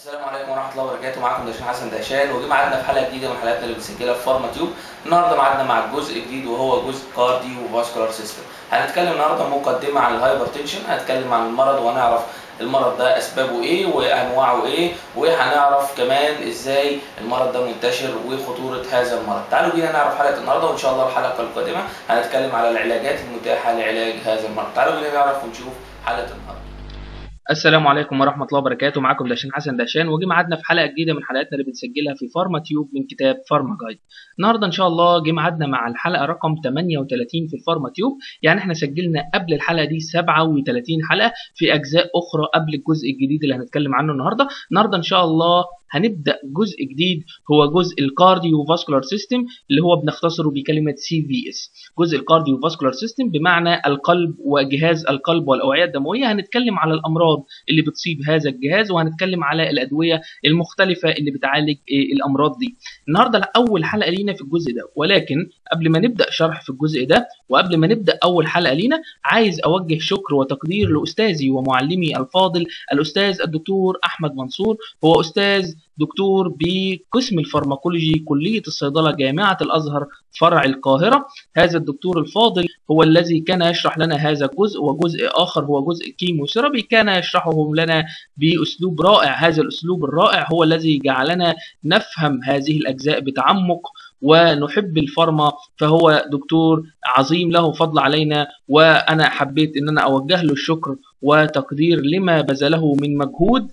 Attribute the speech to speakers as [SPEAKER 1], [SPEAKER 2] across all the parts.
[SPEAKER 1] السلام عليكم ورحمه الله وبركاته معاكم دهشان حسن دهشان وجي ميعادنا في حلقه جديده من حلقاتنا اللي بنسجلها في فارما تيوب النهارده ميعادنا مع الجزء الجديد وهو جزء كارديو وفاسكولار سيستم هنتكلم النهارده مقدمه عن الهايبرتنشن هنتكلم عن المرض وهنعرف المرض ده اسبابه ايه وانواعه ايه وهنعرف كمان ازاي المرض ده منتشر وخطوره هذا المرض تعالوا بينا نعرف حلقه النهارده وان شاء الله الحلقه القادمه هنتكلم على العلاجات المتاحه لعلاج هذا المرض تعالوا بينا نعرف ونشوف حلقه النهارده
[SPEAKER 2] السلام عليكم ورحمة الله وبركاته معاكم دهشان حسن دهشان وجي ميعادنا في حلقة جديدة من حلقاتنا اللي بنسجلها في فارما تيوب من كتاب فارما جايد. النهارده إن شاء الله جه ميعادنا مع الحلقة رقم 38 في الفارما تيوب، يعني إحنا سجلنا قبل الحلقة دي 37 حلقة في أجزاء أخرى قبل الجزء الجديد اللي هنتكلم عنه النهارده، النهارده إن شاء الله هنبدا جزء جديد هو جزء الكارديو فاسكولار سيستم اللي هو بنختصره بكلمه سي في اس جزء الكارديو فاسكولار سيستم بمعنى القلب وجهاز القلب والاوعيه الدمويه هنتكلم على الامراض اللي بتصيب هذا الجهاز وهنتكلم على الادويه المختلفه اللي بتعالج الامراض دي النهارده اول حلقه لينا في الجزء ده ولكن قبل ما نبدا شرح في الجزء ده وقبل ما نبدا اول حلقه لينا عايز اوجه شكر وتقدير لاستاذي ومعلمي الفاضل الاستاذ الدكتور احمد منصور هو استاذ دكتور بقسم الفارماكولوجي كلية الصيدلة جامعة الأزهر فرع القاهرة هذا الدكتور الفاضل هو الذي كان يشرح لنا هذا الجزء وجزء آخر هو جزء كيموثيرابي كان يشرحه لنا بأسلوب رائع هذا الأسلوب الرائع هو الذي جعلنا نفهم هذه الأجزاء بتعمق ونحب الفارما فهو دكتور عظيم له فضل علينا وانا حبيت ان انا اوجه له الشكر وتقدير لما بذله من مجهود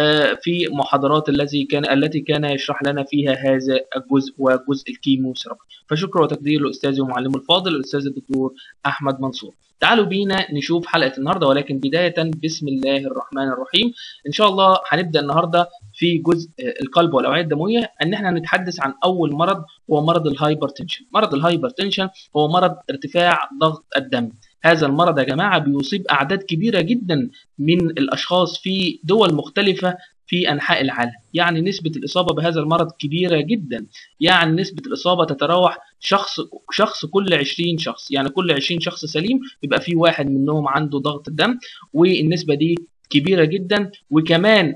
[SPEAKER 2] في محاضرات الذي كان التي كان يشرح لنا فيها هذا الجزء وجزء الكيموثيرابي فشكر وتقدير لاستاذي ومعلمي الفاضل الاستاذ الدكتور احمد منصور تعالوا بينا نشوف حلقه النهارده ولكن بدايه بسم الله الرحمن الرحيم ان شاء الله هنبدا النهارده في جزء القلب والاوعيه الدمويه ان احنا نتحدث عن اول مرض هو مرض الهايبرتنشن مرض الهايبرتنشن هو مرض ارتفاع ضغط الدم هذا المرض يا جماعه بيصيب اعداد كبيره جدا من الاشخاص في دول مختلفه في انحاء العالم يعني نسبه الاصابه بهذا المرض كبيره جدا يعني نسبه الاصابه تتراوح شخص شخص كل 20 شخص يعني كل 20 شخص سليم يبقى في واحد منهم عنده ضغط الدم والنسبه دي كبيره جدا وكمان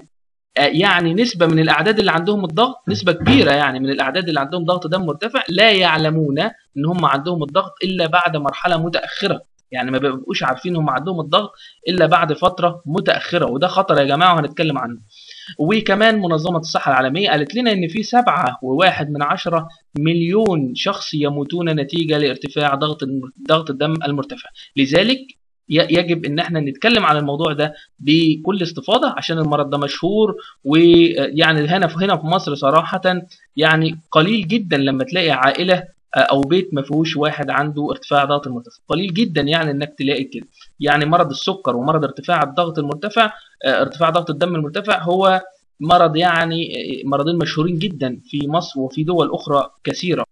[SPEAKER 2] يعني نسبة من الأعداد اللي عندهم الضغط نسبة كبيرة يعني من الأعداد اللي عندهم ضغط دم مرتفع لا يعلمون إن هم عندهم الضغط إلا بعد مرحلة متأخرة يعني ما بيبقوش عارفين هم عندهم الضغط الا بعد فتره متاخره وده خطر يا جماعه وهنتكلم عنه وكمان منظمه الصحه العالميه قالت لنا ان في سبعة وواحد من عشرة مليون شخص يموتون نتيجه لارتفاع ضغط ضغط الدم المرتفع لذلك يجب ان احنا نتكلم عن الموضوع ده بكل استفاضه عشان المرض ده مشهور ويعني هنا في هنا في مصر صراحه يعني قليل جدا لما تلاقي عائله او بيت ما فيهوش واحد عنده ارتفاع ضغط المرتفع قليل جدا يعني انك تلاقي كده يعني مرض السكر ومرض ارتفاع الضغط المرتفع ارتفاع ضغط الدم المرتفع هو مرض يعني مرضين مشهورين جدا في مصر وفي دول اخرى كثيره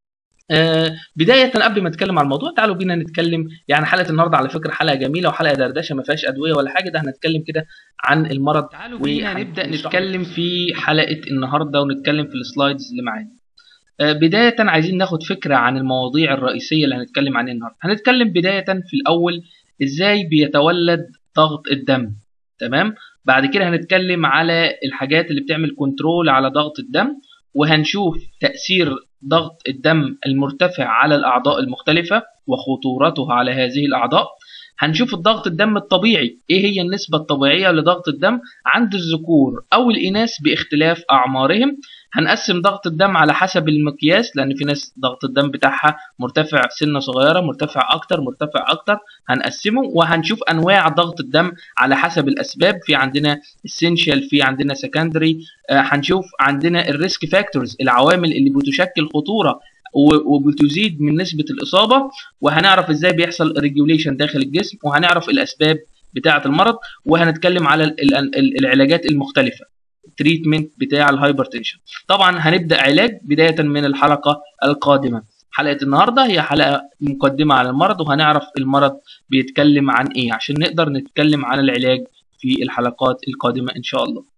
[SPEAKER 2] آه بداية قبل ما نتكلم عن الموضوع تعالوا بينا نتكلم يعني حلقة النهاردة على فكرة حلقة جميلة وحلقة دردشة ما فيهاش أدوية ولا حاجة ده هنتكلم كده عن المرض تعالوا بينا نبدأ نتكلم في حلقة النهاردة ونتكلم في السلايدز اللي معانا بداية عايزين ناخد فكرة عن المواضيع الرئيسية اللي هنتكلم عنها النهاردة هنتكلم بداية في الأول إزاي بيتولد ضغط الدم تمام بعد كده هنتكلم على الحاجات اللي بتعمل كنترول على ضغط الدم وهنشوف تأثير ضغط الدم المرتفع على الأعضاء المختلفة وخطورته على هذه الأعضاء هنشوف الضغط الدم الطبيعي ايه هي النسبة الطبيعية لضغط الدم عند الذكور او الاناث باختلاف اعمارهم هنقسم ضغط الدم على حسب المقياس لان في ناس ضغط الدم بتاعها مرتفع سنه صغيره مرتفع اكتر مرتفع اكتر هنقسمه وهنشوف انواع ضغط الدم على حسب الاسباب في عندنا اسينشال في عندنا سكندري آه هنشوف عندنا الريسك فاكتورز العوامل اللي بتشكل خطوره وبتزيد من نسبة الإصابة وهنعرف إزاي بيحصل ريجوليشن داخل الجسم وهنعرف الأسباب بتاعة المرض وهنتكلم على العلاجات المختلفة التريتمنت بتاع الهايبرتنشن طبعا هنبدأ علاج بداية من الحلقة القادمة حلقة النهاردة هي حلقة مقدمة على المرض وهنعرف المرض بيتكلم عن إيه عشان نقدر نتكلم عن العلاج في الحلقات القادمة إن شاء الله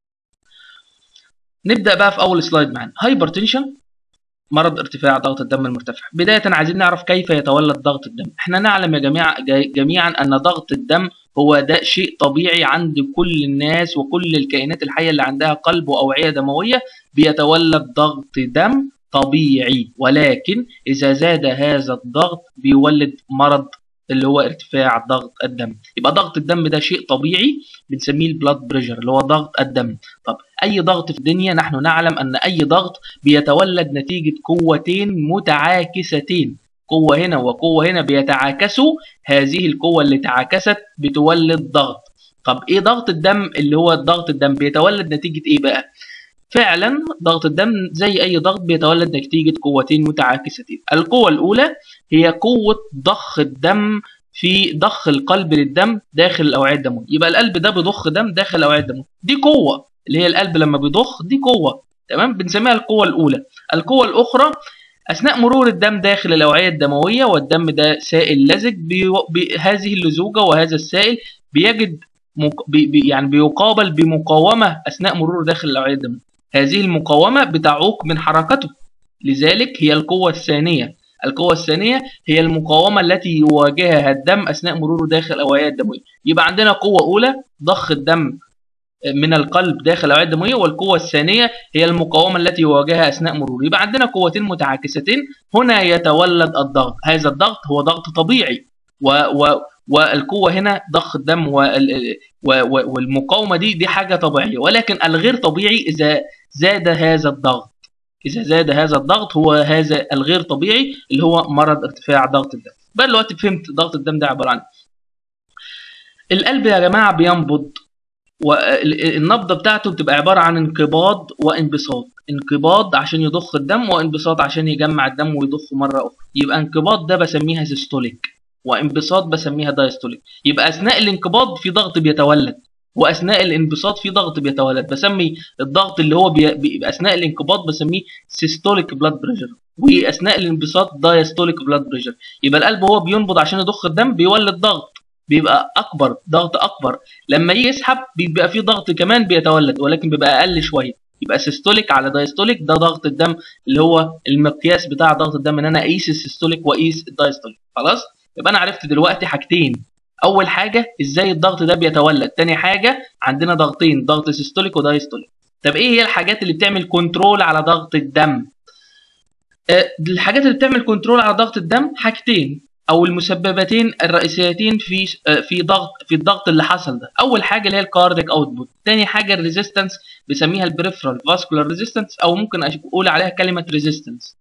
[SPEAKER 2] نبدأ بقى في أول سلايد معانا هايبرتنشن مرض ارتفاع ضغط الدم المرتفع بداية عايزين نعرف كيف يتولد ضغط الدم احنا نعلم يا جماعة جميعا ان ضغط الدم هو ده شيء طبيعي عند كل الناس وكل الكائنات الحيه اللي عندها قلب واوعيه دمويه بيتولد ضغط دم طبيعي ولكن اذا زاد هذا الضغط بيولد مرض اللي هو ارتفاع ضغط الدم يبقى ضغط الدم ده شيء طبيعي بنسميه البلاد بريشر اللي هو ضغط الدم طب اي ضغط في الدنيا نحن نعلم ان اي ضغط بيتولد نتيجه قوتين متعاكستين قوه هنا وقوه هنا بيتعاكسوا هذه القوه اللي تعاكست بتولد ضغط طب ايه ضغط الدم اللي هو ضغط الدم بيتولد نتيجه ايه بقى فعلا ضغط الدم زي اي ضغط بيتولد نتيجه قوتين متعاكستين القوه الاولى هي قوه ضخ الدم في ضخ القلب للدم داخل الاوعيه الدمويه يبقى القلب ده بيضخ دم داخل الاوعيه الدمويه دي قوه اللي هي القلب لما بيضخ دي قوه تمام بنسميها القوه الاولى القوه الاخرى اثناء مرور الدم داخل الاوعيه الدمويه والدم ده سائل لزج بهذه اللزوجه وهذا السائل بيجد مق... بي... بي... يعني بيقابل بمقاومه اثناء مروره داخل الاوعيه الدمويه هذه المقاومه بتعوق من حركته لذلك هي القوه الثانيه القوة الثانية هي المقاومة التي يواجهها الدم أثناء مروره داخل الأوعية الدموية يبقى عندنا قوة أولى ضخ الدم من القلب داخل الأوعية الدموية والقوة الثانية هي المقاومة التي يواجهها أثناء مروره يبقى عندنا قوتين متعاكستين هنا يتولد الضغط هذا الضغط هو ضغط طبيعي و و والقوة هنا ضخ الدم والمقاومة دي دي حاجة طبيعية ولكن الغير طبيعي إذا زاد هذا الضغط إذا زاد هذا الضغط هو هذا الغير طبيعي اللي هو مرض ارتفاع ضغط الدم بقى دلوقتي فهمت ضغط الدم ده عبارة عن القلب يا جماعة بينبض والنبضة بتاعته بتبقى عبارة عن انقباض وانبساط انقباض عشان يضخ الدم وانبساط عشان يجمع الدم ويضخه مرة أخرى يبقى انقباض ده بسميها سيستوليك وانبساط بسميها دايستوليك يبقى أثناء الانقباض في ضغط بيتولد واثناء الانبساط في ضغط بيتولد بسمي الضغط اللي هو بي... بي... اثناء الانقباض بسميه سيستوليك بلاد بريشر واثناء الانبساط دايستوليك بلاد بريشر يبقى القلب هو بينبض عشان يضخ الدم بيولد ضغط بيبقى اكبر ضغط اكبر لما يجي يسحب بيبقى في ضغط كمان بيتولد ولكن بيبقى اقل شويه يبقى سيستوليك على دايستوليك ده ضغط الدم اللي هو المقياس بتاع ضغط الدم ان انا اقيس السيستوليك واقيس الدايستوليك خلاص يبقى انا عرفت دلوقتي حاجتين اول حاجه ازاي الضغط ده بيتولد تاني حاجه عندنا ضغطين ضغط سيستوليك ودايستوليك طب ايه هي الحاجات اللي بتعمل كنترول على ضغط الدم أه الحاجات اللي بتعمل كنترول على ضغط الدم حاجتين او المسببتين الرئيسيتين في أه في ضغط في الضغط اللي حصل ده اول حاجه اللي هي الكارديك اوتبوت تاني حاجه الريزيستنس بسميها البريفرال فاسكولار ريزيستنس او ممكن اقول عليها كلمه ريزيستنس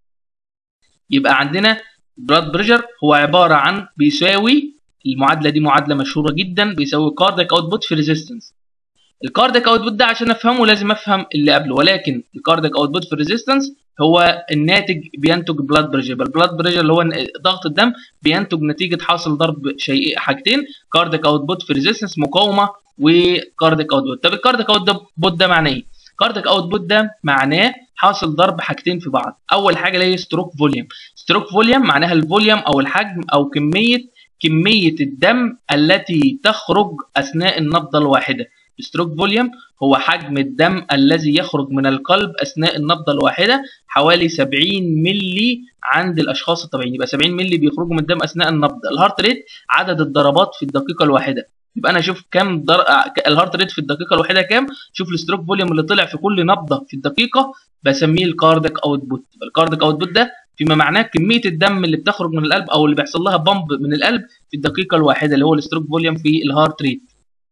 [SPEAKER 2] يبقى عندنا بلاد بريشر هو عباره عن بيساوي المعادله دي معادله مشهوره جدا بيساوي كارديك اوتبوت في ريزيستنس الكارديك اوتبوت ده عشان افهمه لازم افهم اللي قبله ولكن الكارديك اوتبوت في ريزيستنس هو الناتج بينتج بلاد بريشر البلاد بريشر اللي هو ضغط الدم بينتج نتيجه حاصل ضرب شيء حاجتين كارديك اوتبوت في ريزيستنس مقاومه وكارديك اوتبوت طب الكارديك اوتبوت ده معناه ايه كارديك اوتبوت ده معناه حاصل ضرب حاجتين في بعض اول حاجه اللي هي ستروك فوليوم ستروك فوليوم معناها الفوليوم او الحجم او كميه كمية الدم التي تخرج أثناء النبضة الواحدة ستروك فوليوم هو حجم الدم الذي يخرج من القلب أثناء النبضة الواحدة حوالي 70 ملي عند الأشخاص الطبيعيين يبقى 70 ملي بيخرجوا من الدم أثناء النبض الهارت ريت عدد الضربات في الدقيقة الواحدة يبقى انا اشوف كام در... الهارت ريت في الدقيقه الواحده كام شوف الستروك فوليوم اللي طلع في كل نبضه في الدقيقه بسميه الكارديك اوتبوت الكارديك اوتبوت ده فيما معناه كميه الدم اللي بتخرج من القلب او اللي بيحصل لها بامب من القلب في الدقيقه الواحده اللي هو الستروك فوليوم في الهارت ريت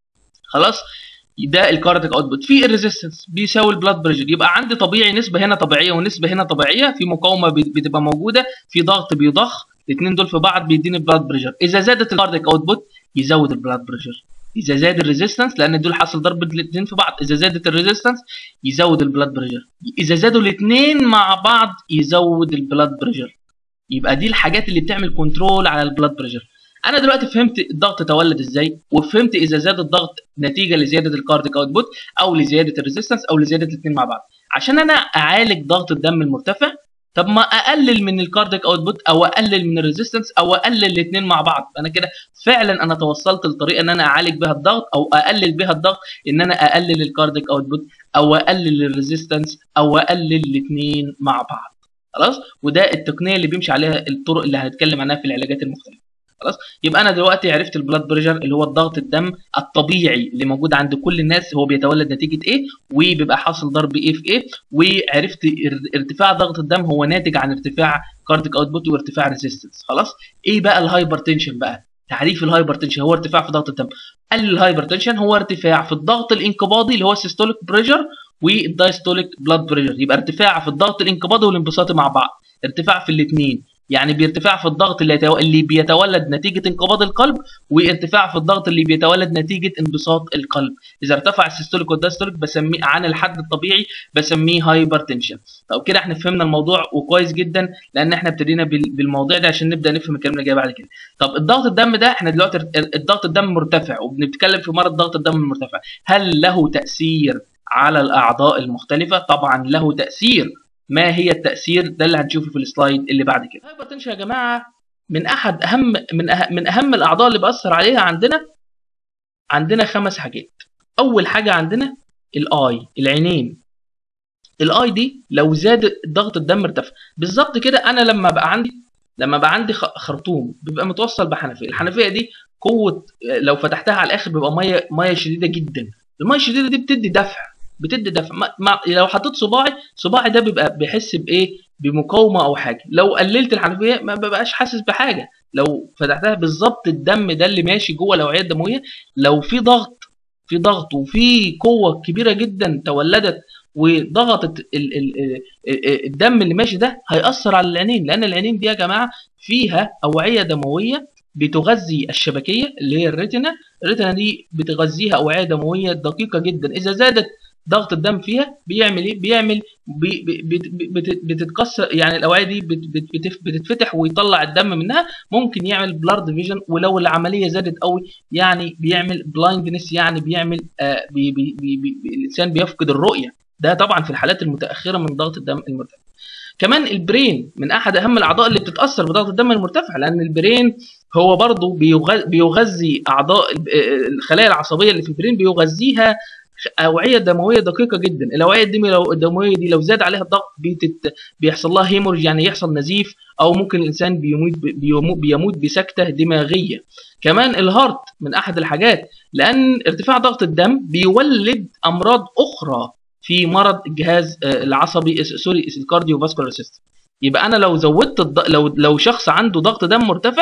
[SPEAKER 2] خلاص ده الكارديك اوتبوت في الريزيستنس بيساوي البلاد بريشر يبقى عندي طبيعي نسبه هنا طبيعيه ونسبه هنا طبيعيه في مقاومه بتبقى موجوده في ضغط بيضخ الاثنين دول في بعض بيديني البلاد بريشر اذا زادت الكارديك اوتبوت يزود البلاد بريشر اذا زاد الريزيستنس لان دول حصل ضرب الاثنين في بعض اذا زادت الريزيستنس يزود البلاد بريشر اذا زادوا الاثنين مع بعض يزود البلاد بريشر يبقى دي الحاجات اللي بتعمل كنترول على البلاد بريشر انا دلوقتي فهمت الضغط تولد ازاي وفهمت اذا زاد الضغط نتيجه لزياده الكارديك اوتبوت او لزياده الريزيستنس او لزياده الاثنين مع بعض عشان انا اعالج ضغط الدم المرتفع طب ما اقلل من الكارديك اوتبوت او اقلل من الريزيستنس او اقلل الاثنين مع بعض انا كده فعلا انا توصلت لطريقه ان انا اعالج بها الضغط او اقلل بها الضغط ان انا اقلل الكارديك اوتبوت او اقلل الريزيستنس او اقلل الاثنين مع بعض خلاص وده التقنيه اللي بيمشي عليها الطرق اللي هنتكلم عنها في العلاجات المختلفه خلاص يبقى انا دلوقتي عرفت البلاد بريشر اللي هو الضغط الدم الطبيعي اللي موجود عند كل الناس هو بيتولد نتيجه ايه وبيبقى حاصل ضرب ايه في ايه وعرفت ارتفاع ضغط الدم هو ناتج عن ارتفاع كارديك اوتبوت وارتفاع ريزيستنس خلاص ايه بقى الهايبرتنشن بقى تعريف الهايبرتنشن هو ارتفاع في ضغط الدم قال الهايبرتنشن هو ارتفاع في الضغط الانقباضي اللي هو السيستوليك بريشر والدايستوليك بلاد بريشر يبقى ارتفاع في الضغط الانقباضي والانبساطي مع بعض ارتفاع في الاثنين يعني بارتفاع في الضغط اللي, يتو... اللي بيتولد نتيجة انقباض القلب وارتفاع في الضغط اللي بيتولد نتيجة انبساط القلب إذا ارتفع السيستوليك والدايستوليك بسميه عن الحد الطبيعي بسميه هايبرتنشن طب كده احنا فهمنا الموضوع وكويس جدا لأن احنا ابتدينا بالموضوع ده عشان نبدأ نفهم الكلام اللي جاي بعد كده طب الضغط الدم ده احنا دلوقتي الضغط الدم مرتفع وبنتكلم في مرض ضغط الدم المرتفع هل له تأثير على الأعضاء المختلفة طبعا له تأثير ما هي التأثير ده اللي هنشوفه في السلايد اللي بعد كده الهايبرتنشن يا جماعة من أحد أهم من أه من أهم الأعضاء اللي بأثر عليها عندنا عندنا خمس حاجات أول حاجة عندنا الآي العينين الآي دي لو زاد ضغط الدم ارتفع بالظبط كده أنا لما بقى عندي لما بقى عندي خرطوم بيبقى متوصل بحنفية الحنفية دي قوة لو فتحتها على الآخر بيبقى مية مية شديدة جدا المية الشديدة دي بتدي دفع بتدي دفع ما ما لو حطيت صباعي صباعي ده بيبقى بيحس بايه بمقاومه او حاجه لو قللت الحنفيه ما ببقاش حاسس بحاجه لو فتحتها بالظبط الدم ده اللي ماشي جوه الاوعيه الدمويه لو في ضغط في ضغط وفي قوه كبيره جدا تولدت وضغطت ال ال الدم اللي ماشي ده هيأثر على العينين لأن العينين دي يا جماعة فيها أوعية دموية بتغذي الشبكية اللي هي الريتنا الريتنا دي بتغذيها أوعية دموية دقيقة جدا إذا زادت ضغط الدم فيها بيعمل ايه بيعمل بي بي بت بتتكسر يعني الاوعيه دي بت بتتفتح ويطلع الدم منها ممكن يعمل بلارد فيجن ولو العمليه زادت قوي يعني بيعمل بلايندنس يعني بيعمل آه بي بي بي بي الانسان بيفقد الرؤيه ده طبعا في الحالات المتاخره من ضغط الدم المرتفع كمان البرين من احد اهم الاعضاء اللي بتتاثر بضغط الدم المرتفع لان البرين هو برضه بيغذي اعضاء الخلايا العصبيه اللي في البرين بيغذيها اوعيه دمويه دقيقه جدا الاوعيه الدمويه دي لو زاد عليها الضغط بتت... بيحصل لها هيمورج يعني يحصل نزيف او ممكن الانسان بيموت بيموت, بيموت بسكته دماغيه كمان الهارت من احد الحاجات لان ارتفاع ضغط الدم بيولد امراض اخرى في مرض الجهاز العصبي سوري الكارديو فاسكولار سيستم يبقى انا لو زودت الض... لو لو شخص عنده ضغط دم مرتفع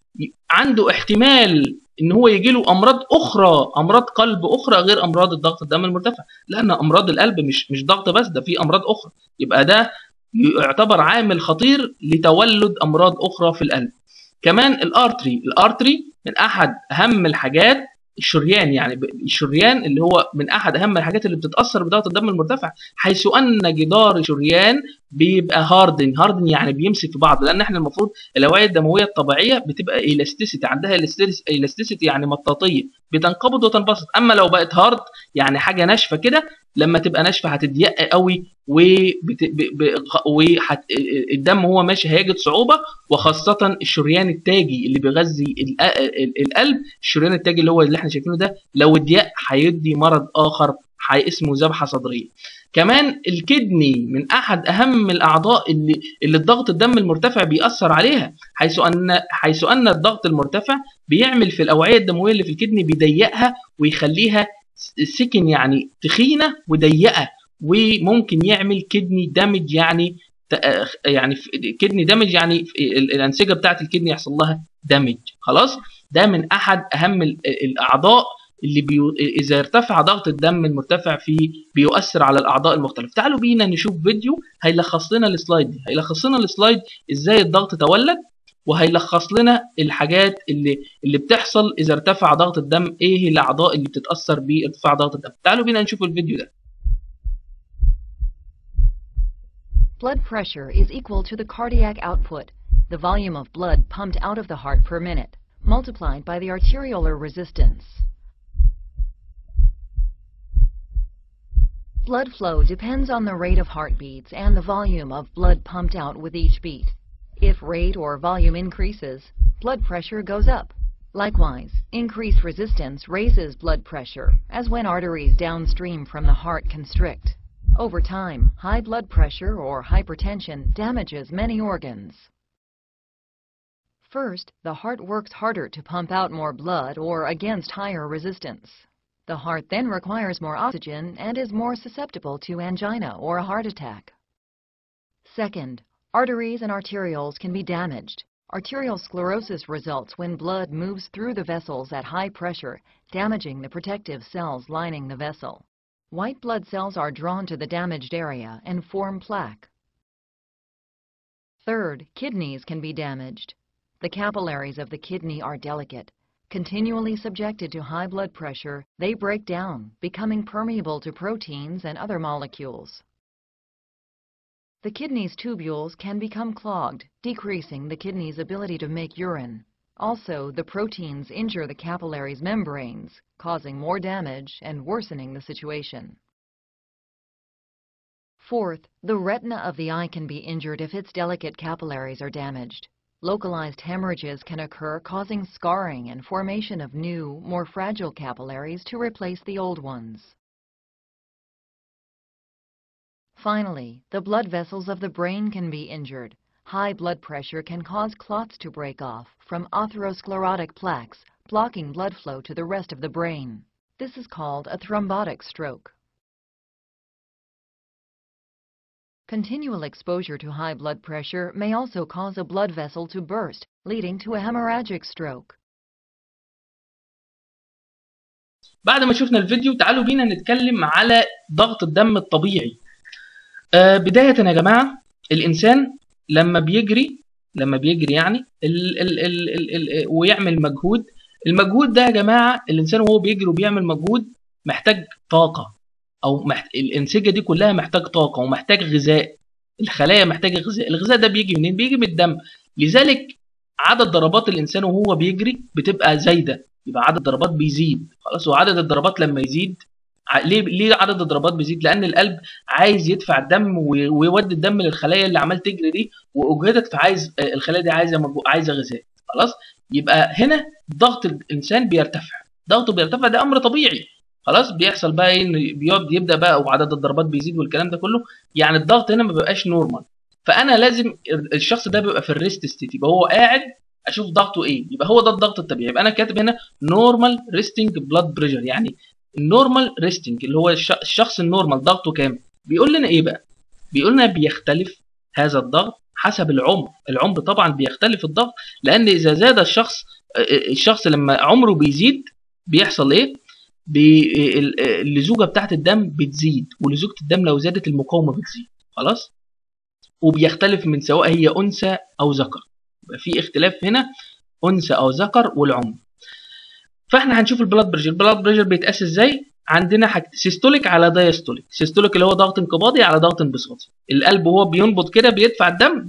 [SPEAKER 2] عنده احتمال ان هو يجي له امراض اخرى امراض قلب اخرى غير امراض الضغط الدم المرتفع لان امراض القلب مش مش ضغط بس ده في امراض اخرى يبقى ده يعتبر عامل خطير لتولد امراض اخرى في القلب كمان الارتري الارتري من احد اهم الحاجات الشريان يعني الشريان اللي هو من احد اهم الحاجات اللي بتتاثر بضغط الدم المرتفع حيث ان جدار شريان بيبقى هاردن هاردن يعني بيمسك في بعض لان احنا المفروض الاوعيه الدمويه الطبيعيه بتبقى الاستيسيتي عندها الاستيسيتي يعني مطاطيه بتنقبض وتنبسط اما لو بقت هارد يعني حاجه ناشفه كده لما تبقى ناشفه هتضيق قوي وبت... ب... ب... وحت... الدم هو ماشي هيجد صعوبه وخاصه الشريان التاجي اللي بيغذي القلب الشريان التاجي اللي هو اللي احنا شايفينه ده لو ضيق هيدي مرض اخر اسمه ذبحه صدريه كمان الكدني من احد اهم الاعضاء اللي اللي الضغط الدم المرتفع بيأثر عليها حيث ان حيث ان الضغط المرتفع بيعمل في الاوعيه الدمويه اللي في الكدني بيضيقها ويخليها سكن يعني تخينه وضيقه وممكن يعمل كدني دامج يعني يعني كدني دامج يعني الانسجه بتاعه الكدني يحصل لها دامج خلاص ده من احد اهم الاعضاء اللي بيو... اذا ارتفع ضغط الدم المرتفع فيه بيؤثر على الاعضاء المختلفه تعالوا بينا نشوف فيديو هيلخص لنا السلايد دي هيلخص لنا السلايد ازاي الضغط تولد وهيلخص لنا الحاجات اللي اللي بتحصل اذا ارتفع ضغط الدم ايه الاعضاء اللي بتتاثر بارتفاع ضغط الدم تعالوا بينا نشوف الفيديو ده
[SPEAKER 3] Blood pressure is equal to the cardiac output, the volume of blood pumped out of the heart per minute, multiplied by the arteriolar resistance. Blood flow depends on the rate of heartbeats and the volume of blood pumped out with each beat. If rate or volume increases, blood pressure goes up. Likewise, increased resistance raises blood pressure, as when arteries downstream from the heart constrict. Over time, high blood pressure or hypertension damages many organs. First, the heart works harder to pump out more blood or against higher resistance. The heart then requires more oxygen and is more susceptible to angina or a heart attack. Second, arteries and arterioles can be damaged. Arterial sclerosis results when blood moves through the vessels at high pressure, damaging the protective cells lining the vessel. White blood cells are drawn to the damaged area and form plaque. Third, kidneys can be damaged. The capillaries of the kidney are delicate. Continually subjected to high blood pressure, they break down, becoming permeable to proteins and other molecules. The kidney's tubules can become clogged, decreasing the kidney's ability to make urine. Also, the proteins injure the capillaries' membranes, causing more damage and worsening the situation. Fourth, the retina of the eye can be injured if its delicate capillaries are damaged. Localized hemorrhages can occur, causing scarring and formation of new, more fragile capillaries to replace the old ones. Finally, the blood vessels of the brain can be injured. High blood pressure can cause clots to break off from atherosclerotic plaques, blocking blood flow to the rest of the brain. This is called a thrombotic stroke. Continual exposure to high blood pressure may also cause a blood vessel to burst, leading to a hemorrhagic stroke.
[SPEAKER 2] بعد ما شفنا الفيديو تعالوا بينا نتكلم على ضغط الدم الطبيعي آه بداية يا جماعة الإنسان لما بيجري لما بيجري يعني ال ال ال ال ال ويعمل مجهود المجهود ده يا جماعة الإنسان وهو بيجري وبيعمل مجهود محتاج طاقة أو محت... الأنسجة دي كلها محتاج طاقة ومحتاج غذاء الخلايا محتاجة غذاء الغذاء ده بيجي منين؟ بيجي من الدم لذلك عدد ضربات الإنسان وهو بيجري بتبقى زايدة يبقى عدد الضربات بيزيد خلاص وعدد الضربات لما يزيد ليه ليه عدد الضربات بيزيد لان القلب عايز يدفع الدم ويودي الدم للخلايا اللي عمال تجري دي واجهدت فعايز الخلايا دي عايزه مجو... عايزه غذاء خلاص يبقى هنا ضغط الانسان بيرتفع ضغطه بيرتفع ده امر طبيعي خلاص بيحصل بقى ايه انه يبدا بقى وعدد الضربات بيزيد والكلام ده كله يعني الضغط هنا ما بيبقاش نورمال فانا لازم الشخص ده بيبقى في الريست ستيت يبقى هو قاعد اشوف ضغطه ايه يبقى هو ده الضغط الطبيعي يبقى انا كاتب هنا نورمال ريستنج بلاد بريشر يعني النورمال ريستنج اللي هو الشخص النورمال ضغطه كام بيقول لنا ايه بقى بيقول لنا بيختلف هذا الضغط حسب العمر العمر طبعا بيختلف الضغط لان اذا زاد الشخص الشخص لما عمره بيزيد بيحصل ايه بي اللزوجه بتاعت الدم بتزيد ولزوجه الدم لو زادت المقاومه بتزيد خلاص وبيختلف من سواء هي انثى او ذكر يبقى في اختلاف هنا انثى او ذكر والعمر فاحنا هنشوف البلاد بريشر البلاد بريشر بيتقاس ازاي عندنا حاجه سيستوليك على دايستوليك سيستوليك اللي هو ضغط انقباضي على ضغط انبساطي القلب وهو بينبض كده بيدفع الدم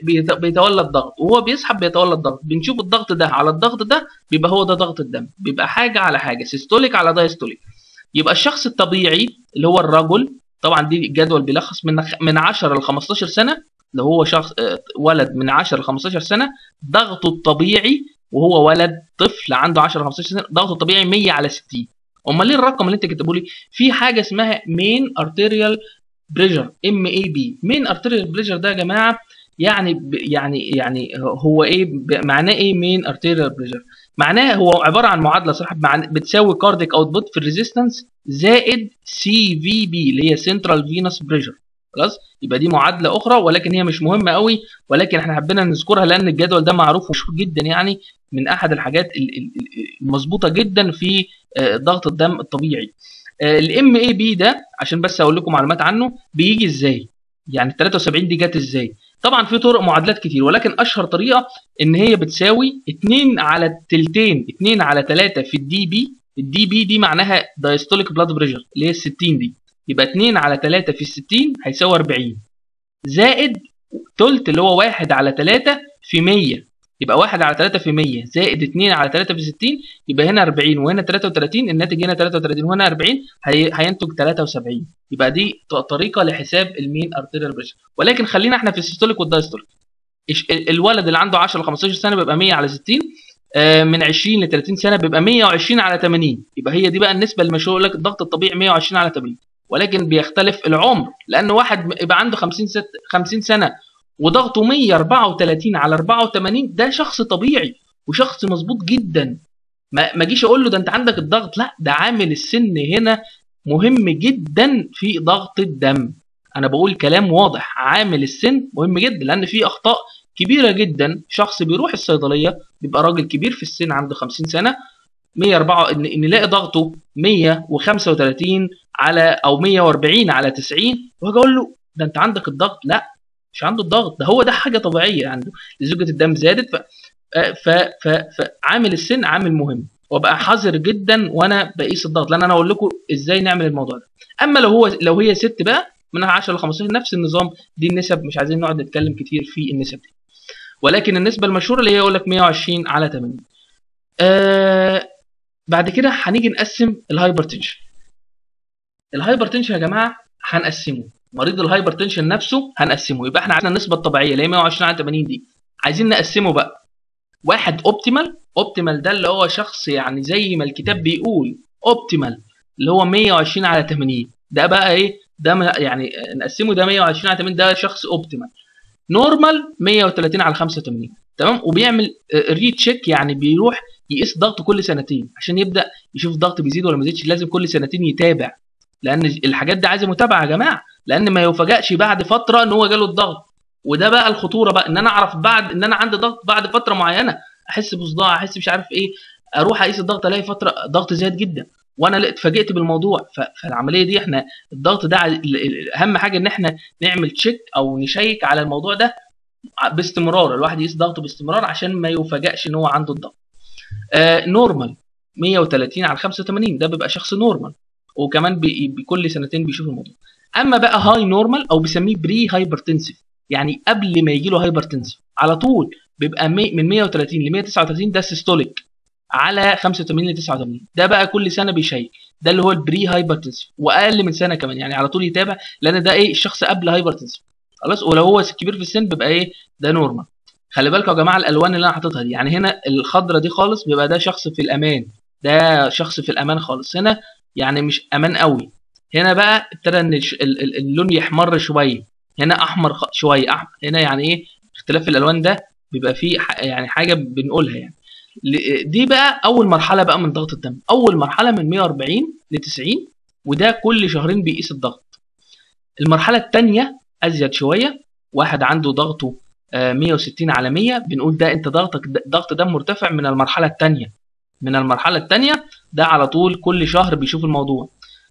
[SPEAKER 2] بيتولد ضغط وهو بيسحب بيتولد ضغط بنشوف الضغط ده على الضغط ده بيبقى هو ده ضغط الدم بيبقى حاجه على حاجه سيستوليك على دايستوليك يبقى الشخص الطبيعي اللي هو الرجل طبعا دي الجدول بيلخص من من 10 ل 15 سنه اللي هو شخص ولد من 10 ل 15 سنه ضغطه الطبيعي وهو ولد طفل عنده 10 15 سنه ضغطه الطبيعي 100 على 60 امال ليه الرقم اللي انت كاتبه لي في حاجه اسمها مين ارتيريال بريشر ام اي بي مين ارتيريال بريشر ده يا جماعه يعني ب يعني يعني هو ايه معناه ايه مين ارتيريال بريشر معناه هو عباره عن معادله صراحه بتساوي كارديك اوتبوت في الريزيستنس زائد سي في بي اللي هي سنترال فينوس بريشر خلاص يبقى دي معادله اخرى ولكن هي مش مهمه قوي ولكن احنا حبينا نذكرها لان الجدول ده معروف ومشهور جدا يعني من احد الحاجات المظبوطه جدا في ضغط الدم الطبيعي الام اي بي ده عشان بس اقول لكم معلومات عنه بيجي ازاي يعني 73 دي جت ازاي طبعا في طرق معادلات كتير ولكن اشهر طريقه ان هي بتساوي 2 على تلتين 2 على 3 في الدي بي الدي بي دي معناها دايستوليك بلاد بريشر اللي هي ال 60 دي يبقى 2 على 3 في 60 هيساوي 40 زائد تلت اللي هو 1 على 3 في 100 يبقى 1 على 3 في 100 زائد 2 على 3 في 60 يبقى هنا 40 وهنا 33 الناتج هنا 33 وهنا 40 هي... هينتج 73 يبقى دي طريقه لحساب المين ارتيريال بريشر ولكن خلينا احنا في السيستوليك والدايستوليك الولد اللي عنده 10 ل 15 سنه بيبقى 100 على 60 من 20 ل 30 سنه بيبقى 120 على 80 يبقى هي دي بقى النسبه اللي مشهور لك الضغط الطبيعي 120 على 80 ولكن بيختلف العمر لان واحد يبقى عنده 50 ست 50 سنه وضغطه 134 على 84 ده شخص طبيعي وشخص مظبوط جدا ما ما اجيش اقول له ده انت عندك الضغط لا ده عامل السن هنا مهم جدا في ضغط الدم انا بقول كلام واضح عامل السن مهم جدا لان في اخطاء كبيره جدا شخص بيروح الصيدليه بيبقى راجل كبير في السن عنده 50 سنه 104 ان ان نلاقي ضغطه 135 على او 140 على 90 واجي اقول له ده انت عندك الضغط لا مش عنده الضغط ده هو ده حاجه طبيعيه عنده لزوجة الدم زادت ف ف ف فعامل السن عامل مهم وابقى حذر جدا وانا بقيس الضغط لان انا اقول لكم ازاي نعمل الموضوع ده اما لو هو لو هي ست بقى من 10 ل 15 نفس النظام دي النسب مش عايزين نقعد نتكلم كتير في النسب دي ولكن النسبه المشهوره اللي هي يقول لك 120 على 80 آه بعد كده هنيجي نقسم الهايبرتنشن الهايبرتنشن يا جماعه هنقسمه مريض الهايبرتنشن نفسه هنقسمه يبقى احنا عندنا النسبه الطبيعيه اللي هي 120 على 80 دي عايزين نقسمه بقى واحد اوبتيمال اوبتيمال ده اللي هو شخص يعني زي ما الكتاب بيقول اوبتيمال اللي هو 120 على 80 ده بقى ايه ده م- يعني نقسمه ده 120 على 80 ده شخص اوبتيمال نورمال 130 على 85 تمام وبيعمل ريتشيك يعني بيروح يقيس ضغطه كل سنتين عشان يبدا يشوف الضغط بيزيد ولا ما بيزيدش لازم كل سنتين يتابع لان الحاجات دي عايزه متابعه يا جماعه لان ما يفاجئش بعد فتره ان هو جاله الضغط وده بقى الخطوره بقى ان انا اعرف بعد ان انا عندي ضغط بعد فتره معينه احس بصداع احس مش عارف ايه اروح اقيس الضغط الاقي فتره ضغط زاد جدا وانا لا- اتفاجئت بالموضوع ف- فالعمليه دي احنا الضغط ده ال- ال- اهم حاجه ان احنا نعمل تشيك او نشيك على الموضوع ده باستمرار الواحد يقيس ضغطه باستمرار عشان ما يفاجئش ان هو عنده الضغط آه نورمال 130 على 85 ده بيبقى شخص نورمال وكمان بي- بكل سنتين بيشوف الموضوع اما بقى هاي نورمال او بيسميه بري هايبرتنسيف يعني قبل ما يجي له هايبرتنسيف على طول بيبقى مي- من 130 ل 139 ده سيستوليك على 85 ل 89 ده بقى كل سنه بيشيك ده اللي هو البري هايبرتنسيف واقل من سنه كمان يعني على طول يتابع لان ده ايه الشخص قبل هايبرتنسيف خلاص ولو هو كبير في السن بيبقى ايه ده نورمال خلي بالكم يا جماعه الالوان اللي انا حاططها دي يعني هنا الخضره دي خالص بيبقى ده شخص في الامان ده شخص في الامان خالص هنا يعني مش امان قوي هنا بقى ابتدى ان الش- ال- ال- اللون يحمر شويه هنا احمر خ- شويه أحمر. هنا يعني ايه اختلاف الالوان ده بيبقى فيه ح- يعني حاجه بنقولها يعني ل- دي بقى اول مرحله بقى من ضغط الدم اول مرحله من 140 ل 90 وده كل شهرين بيقيس الضغط المرحله الثانيه ازيد شويه واحد عنده ضغطه آه، 160 على 100 بنقول ده انت ضغطك ضغط دم مرتفع من المرحله الثانيه من المرحله الثانيه ده على طول كل شهر بيشوف الموضوع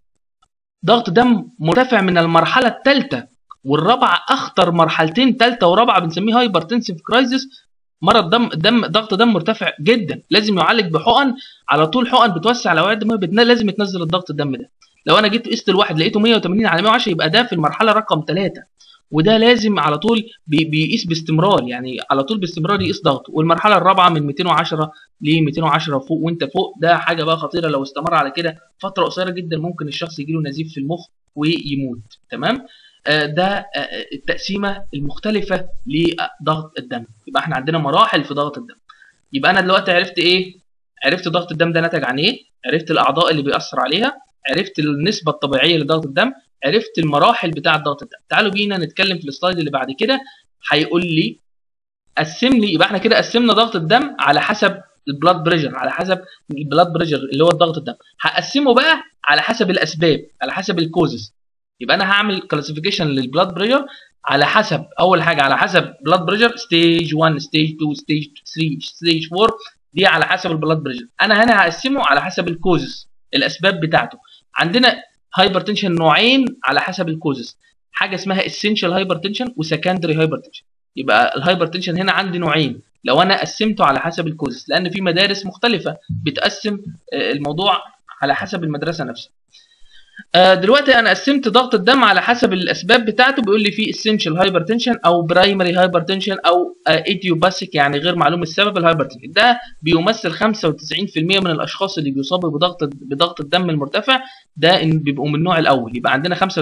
[SPEAKER 2] ضغط دم مرتفع من المرحله الثالثه والرابعه اخطر مرحلتين ثالثه ورابعه بنسميه هايبرتنسيف كرايسيس مرض دم دم ضغط دم مرتفع جدا لازم يعالج بحقن على طول حقن بتوسع الاوعيه الدمويه بتن- لازم تنزل الضغط الدم ده لو انا جيت قست الواحد لقيته 180 على 110 يبقى ده في المرحله رقم 3 وده لازم على طول بي- بيقيس باستمرار يعني على طول باستمرار يقيس ضغطه والمرحله الرابعه من 210 ل 210 فوق وانت فوق ده حاجه بقى خطيره لو استمر على كده فتره قصيره جدا ممكن الشخص يجيله نزيف في المخ ويموت تمام آه، ده آه، التقسيمه المختلفه لضغط الدم يبقى احنا عندنا مراحل في ضغط الدم يبقى انا دلوقتي عرفت ايه عرفت ضغط الدم ده نتج عن ايه عرفت الاعضاء اللي بيأثر عليها عرفت النسبه الطبيعيه لضغط الدم عرفت المراحل بتاعه ضغط الدم تعالوا بينا نتكلم في السلايد اللي بعد كده هيقول لي قسم لي يبقى احنا كده قسمنا ضغط الدم على حسب البلاد بريشر على حسب البلاد بريشر اللي هو الضغط الدم هقسمه بقى على حسب الاسباب على حسب الكوزز يبقى انا هعمل كلاسيفيكيشن للبلاد بريشر على حسب اول حاجه على حسب بلاد بريشر ستيج 1 ستيج 2 ستيج 3 ستيج 4 دي على حسب البلاد بريشر انا هنا هقسمه على حسب الكوزز الاسباب بتاعته عندنا هايبرتنشن نوعين على حسب الكوزز حاجه اسمها اسينشال هايبرتنشن وسكندري هايبرتنشن يبقى الهايبرتنشن هنا عندي نوعين لو انا قسمته على حسب الكوزز لان في مدارس مختلفه بتقسم آه، الموضوع على حسب المدرسه نفسها آه، دلوقتي انا قسمت ضغط الدم على حسب الاسباب بتاعته بيقول لي في essential hypertension او primary hypertension او idiopathic يعني غير معلوم السبب الهايبرتنشن ده بيمثل 95% من الاشخاص اللي بيصابوا بضغط بضغط الدم المرتفع ده إن بيبقوا من النوع الاول يبقى عندنا 95%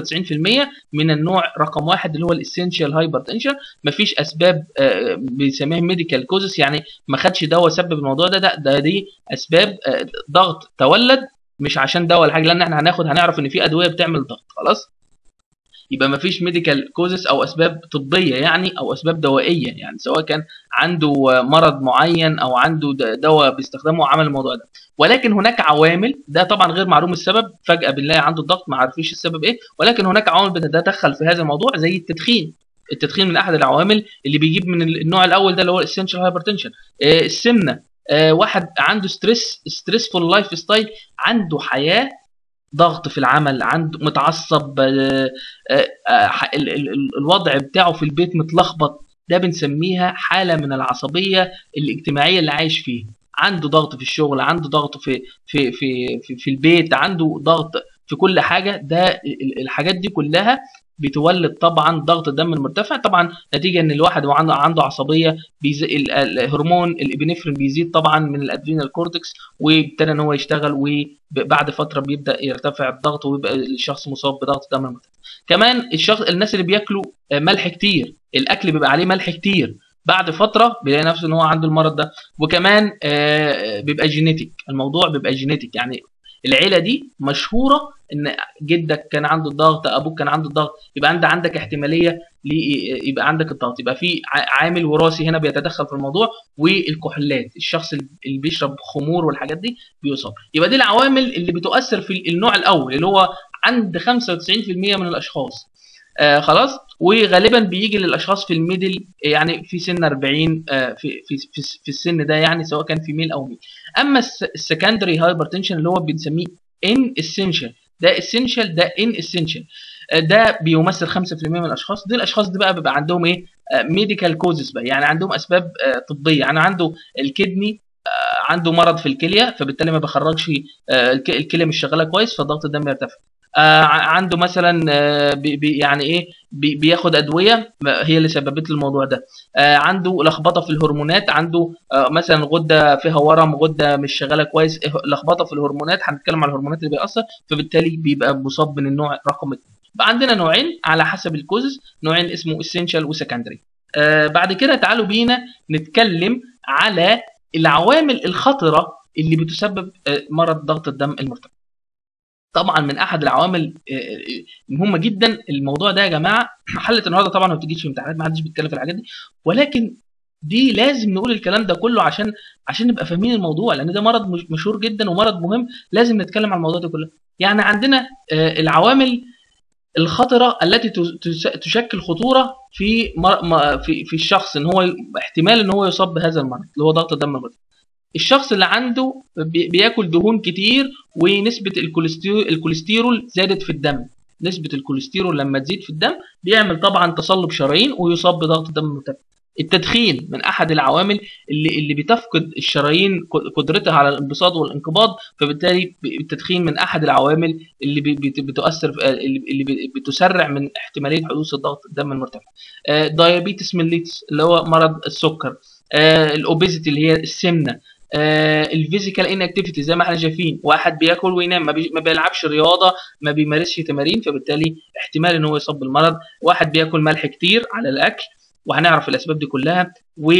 [SPEAKER 2] من النوع رقم واحد اللي هو الاسينشال هايبرتنشن مفيش اسباب آه، بنسميها ميديكال كوزس يعني ما خدش دواء سبب الموضوع ده ده, ده دي اسباب آه، ضغط تولد مش عشان دواء ولا حاجه لان احنا هناخد هنعرف ان في ادويه بتعمل ضغط خلاص يبقى ما فيش ميديكال كوزس او اسباب طبيه يعني او اسباب دوائيه يعني سواء كان عنده مرض معين او عنده د- دواء بيستخدمه وعمل الموضوع ده ولكن هناك عوامل ده طبعا غير معلوم السبب فجاه بنلاقي عنده الضغط ما عارفيش السبب ايه ولكن هناك عوامل بتتدخل في هذا الموضوع زي التدخين التدخين من احد العوامل اللي بيجيب من النوع الاول ده اللي هو الاسنشال هايبرتنشن السمنه آه، واحد عنده ستريس ستريسفول لايف ستايل عنده حياه ضغط في العمل عنده متعصب آه، آه، آه، ح- ال- ال- ال- الوضع بتاعه في البيت متلخبط ده بنسميها حاله من العصبيه الاجتماعيه اللي عايش فيه عنده ضغط في الشغل عنده ضغط في في في في, في البيت عنده ضغط في كل حاجه ده ال- الحاجات دي كلها بتولد طبعا ضغط الدم المرتفع طبعا نتيجه ان الواحد وعنده عنده عصبيه بيز... ال- ال- الهرمون الابنفرين بيزيد طبعا من الادرينال كورتكس وابتدى ان هو يشتغل وبعد فتره بيبدا يرتفع الضغط ويبقى الشخص مصاب بضغط دم مرتفع كمان الشخص الناس اللي بياكلوا آه، ملح كتير الاكل بيبقى عليه ملح كتير بعد فتره بيلاقي نفسه ان هو عنده المرض ده وكمان آه، بيبقى جينيتيك الموضوع بيبقى جينيتيك يعني العيله دي مشهوره ان جدك كان عنده الضغط ابوك كان عنده الضغط يبقى انت عندك احتماليه لي- يبقى عندك الضغط يبقى في ع- عامل وراثي هنا بيتدخل في الموضوع والكحولات الشخص اللي بيشرب خمور والحاجات دي بيصاب يبقى دي العوامل اللي بتؤثر في النوع الاول اللي هو عند 95% من الاشخاص آه خلاص وغالبا بيجي للاشخاص في الميدل يعني في سن 40 آه في في في, في السن ده يعني سواء كان في ميل او ميل اما السكندري هايبرتنشن اللي هو بنسميه ان اسينشال ده اسينشال ده ان اسينشال ده بيمثل 5% من الاشخاص دي الاشخاص دي بقى بيبقى عندهم ايه ميديكال كوزز بقى يعني عندهم اسباب آه، طبيه يعني عنده الكدني آه، عنده مرض في الكليه فبالتالي ما بيخرجش آه، الك- الكليه مش شغاله كويس فضغط الدم يرتفع آه، ع- عنده مثلا آه، بي بي- يعني ايه بي بياخد ادويه ما- هي اللي سببت له الموضوع ده آه، عنده لخبطه في الهرمونات عنده آه، مثلا غده فيها ورم غده مش شغاله كويس إيه، لخبطه في الهرمونات هنتكلم على الهرمونات اللي بيأثر فبالتالي بيبقى مصاب من النوع رقم 2 بقى عندنا نوعين على حسب الكوزز نوعين اسمه اسينشال وسكندري آه بعد كده تعالوا بينا نتكلم على العوامل الخطره اللي بتسبب آه مرض ضغط الدم المرتفع طبعا من احد العوامل آه، آه، مهمه جدا الموضوع ده يا جماعه حلت النهارده طبعا ما بتجيش في امتحانات ما حدش بيتكلم في الحاجات دي ولكن دي لازم نقول الكلام ده كله عشان عشان نبقى فاهمين الموضوع لان ده مرض مش- مشهور جدا ومرض مهم لازم نتكلم عن الموضوع ده كله يعني عندنا آه، العوامل الخطره التي تس- تس- تشكل خطوره في مر... ما- في في الشخص ان هو ي- احتمال ان هو يصاب بهذا المرض اللي هو ضغط الدم المرتفع الشخص اللي عنده بي- بياكل دهون كتير ونسبه الكوليسترول الكوليسترول زادت في الدم نسبه الكوليسترول لما تزيد في الدم بيعمل طبعا تصلب شرايين ويصاب بضغط الدم المرتفع التدخين من احد العوامل اللي اللي بتفقد الشرايين ق- قدرتها على الانبساط والانقباض فبالتالي ب- التدخين من احد العوامل اللي بي- بت- بتؤثر في- اللي اللي بي- بتسرع من احتماليه حدوث الضغط الدم المرتفع آه، دايابيتس ميليتس اللي هو مرض السكر آه، الاوبيزيتي اللي هي السمنه الفيزيكال ان اكتيفيتي زي ما احنا شايفين واحد بياكل وينام ما, بي... ما بيلعبش رياضه ما بيمارسش تمارين فبالتالي احتمال ان هو يصاب بالمرض واحد بياكل ملح كتير على الاكل وهنعرف الاسباب دي كلها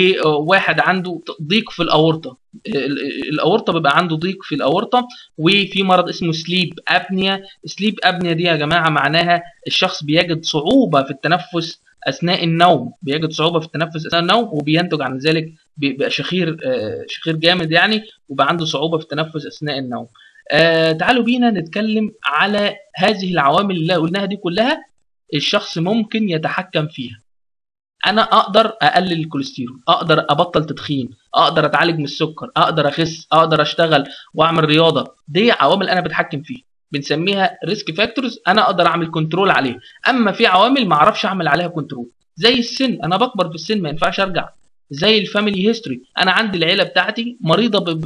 [SPEAKER 2] وواحد عنده ضيق في الاورطه ال- الاورطه بيبقى عنده ضيق في الاورطه وفي مرض اسمه سليب ابنيا سليب ابنيا دي يا جماعه معناها الشخص بيجد صعوبه في التنفس اثناء النوم بيجد صعوبه في التنفس اثناء النوم وبينتج عن ذلك بيبقى شخير آه، شخير جامد يعني وبقى عنده صعوبه في التنفس اثناء النوم آه تعالوا بينا نتكلم على هذه العوامل اللي قلناها دي كلها الشخص ممكن يتحكم فيها انا اقدر اقلل الكوليسترول اقدر ابطل تدخين اقدر اتعالج من السكر اقدر اخس اقدر اشتغل واعمل رياضه دي عوامل انا بتحكم فيها بنسميها ريسك فاكتورز انا اقدر اعمل كنترول عليها اما في عوامل ما اعرفش اعمل عليها كنترول زي السن انا بكبر في السن ما ينفعش ارجع زي الفاميلي هيستوري انا عندي العيله بتاعتي مريضه ب... ب...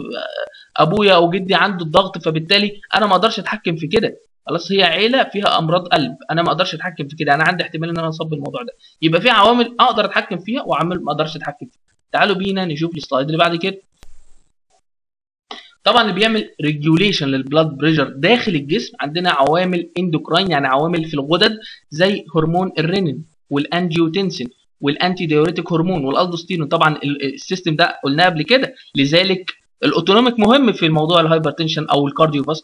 [SPEAKER 2] ابويا او جدي عنده الضغط فبالتالي انا ما اقدرش اتحكم في كده خلاص هي عيله فيها امراض قلب انا ما اقدرش اتحكم في كده انا عندي احتمال ان انا اصاب بالموضوع ده يبقى في عوامل اقدر اتحكم فيها وعوامل ما اقدرش اتحكم فيها تعالوا بينا نشوف السلايد اللي بعد كده طبعا اللي بيعمل ريجوليشن للبلاد بريشر داخل الجسم عندنا عوامل اندوكراين يعني عوامل في الغدد زي هرمون الرينين والانجيوتنسين والانتي ديوريتيك هرمون والالدوستيرون طبعا ال- السيستم ده قلناه قبل كده لذلك الاوتونوميك مهم في الموضوع الهايبرتنشن او الكارديو فاسكر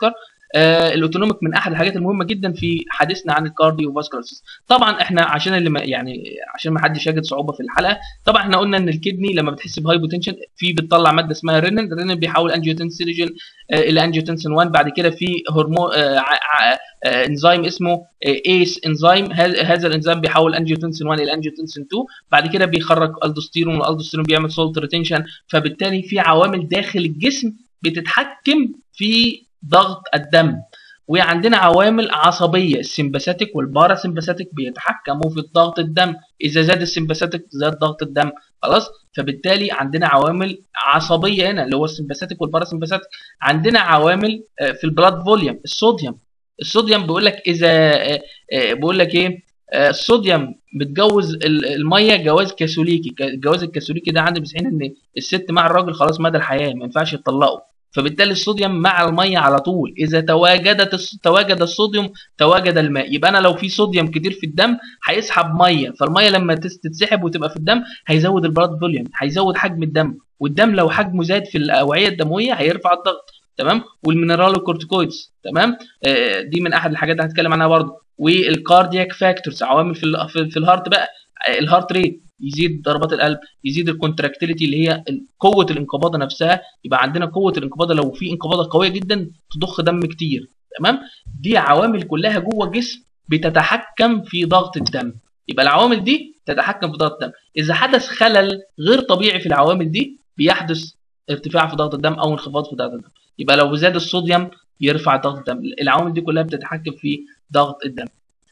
[SPEAKER 2] آه الاوتونوميك من احد الحاجات المهمه جدا في حديثنا عن الكارديو فاسكولار سيستم طبعا احنا عشان اللي ما يعني عشان ما حدش يجد صعوبه في الحلقه طبعا احنا قلنا ان الكدني لما بتحس بهايبوتنشن في بتطلع ماده اسمها رينين الرينين بيحول انجيوتنسينوجين آه الى انجيوتنسين 1 بعد كده في هرمون آه آه انزيم اسمه ايس انزيم هذا الانزيم بيحول انجيوتنسين 1 الى انجيوتنسين 2 بعد كده بيخرج الدوستيرون والالدوستيرون بيعمل سولت ريتنشن فبالتالي في عوامل داخل الجسم بتتحكم في ضغط الدم وعندنا عوامل عصبيه السمباثيك والباراسمباثيك بيتحكموا في ضغط الدم اذا زاد السمباثيك زاد ضغط الدم خلاص فبالتالي عندنا عوامل عصبيه هنا اللي هو السمباثيك والباراسمباثيك عندنا عوامل في البلاد فوليوم الصوديوم الصوديوم بيقول لك اذا بيقول لك ايه الصوديوم بتجوز الميه جواز كاثوليكي الجواز الكاثوليكي ده عندي بيسعين ان الست مع الراجل خلاص مدى الحياه ما ينفعش يطلقوا فبالتالي الصوديوم مع الميه على طول اذا تواجدت تواجد الصوديوم تواجد الماء يبقى انا لو في صوديوم كتير في الدم هيسحب ميه فالميه لما تتسحب وتبقى في الدم هيزود البلاد فوليوم هيزود حجم الدم والدم لو حجمه زاد في الاوعيه الدمويه هيرفع الضغط تمام والمينرالوكورتيكويدز تمام آه دي من احد الحاجات اللي هنتكلم عنها برضه والكاردياك فاكتورز عوامل في ال في, في الهارت بقى الهارت ريت يزيد ضربات القلب يزيد الكونتراكتيليتي اللي هي قوه الانقباضه نفسها يبقى عندنا قوه الانقباضه لو في انقباضه قويه جدا تضخ دم كتير تمام دي عوامل كلها جوه الجسم بتتحكم في ضغط الدم يبقى العوامل دي تتحكم في ضغط الدم اذا حدث خلل غير طبيعي في العوامل دي بيحدث ارتفاع في ضغط الدم او انخفاض في ضغط الدم يبقى لو زاد الصوديوم يرفع ضغط الدم العوامل دي كلها بتتحكم في ضغط الدم